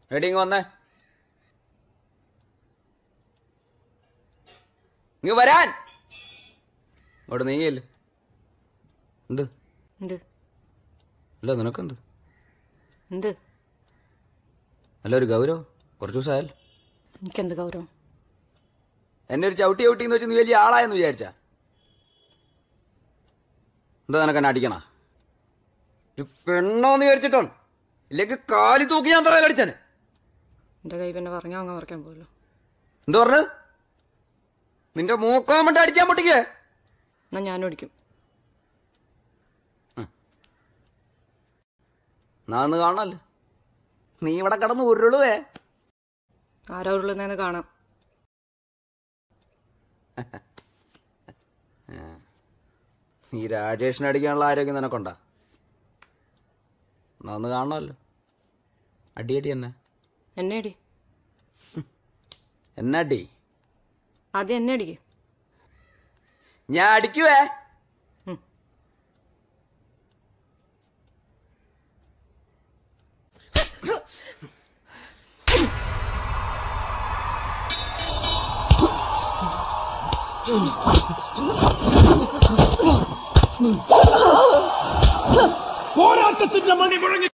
എടി ഇങ്ങ് വന്നേ ഇങ്ങ് വരാൻ അവിടെ നീങ്ങിയല്ലേ എന്ത് എന്ത് അല്ല നിനക്കെന്ത് എന്ത് അല്ല ഒരു ഗൗരവം കുറച്ച് ദിവസമായല്ലോ എനിക്കെന്ത് ഗൗരവം എന്നെ ഒരു ചവിട്ടി ചവിട്ടി എന്ന് വെച്ച് നീ വലിയ ആളായെന്ന് വിചാരിച്ച എന്താ നിനക്ക് എന്നെ അടിക്കണ ഒരു പെണ്ണോന്ന് വിചാരിച്ചിട്ടാണ് ഇല്ലെങ്കിൽ കാലി തൂക്കി ഞാൻ തറയിലടിച്ചാന് എൻ്റെ കൈ പിന്നെ പറഞ്ഞാൽ അങ്ങ് പറിക്കാൻ പോയല്ലോ എന്ത് പറഞ്ഞു നിന്റെ മൂക്കാൻ വേണ്ടി അടിച്ചാൻ പൊട്ടിക്കേ എന്നാൽ ഞാനും അടിക്കും നാന്ന് കാണാല്ലേ നീ ഇവിടെ കിടന്ന് ഉരുളുവേ ആരാ ഉരുളുന്നതെന്ന് കാണാം ഈ രാജേഷിനെ അടിക്കാനുള്ള ആരോഗ്യം നിനക്കുണ്ടാ നാന്ന് കാണാമല്ലോ അടിയടി എന്നെ എന്നെ അടി എന്നെ അടി ആദ്യം എന്നെ അടിക്ക് ഞാൻ അടിക്കുവേ പോരാട്ടത്തിന്റെ മണി മുഴങ്ങി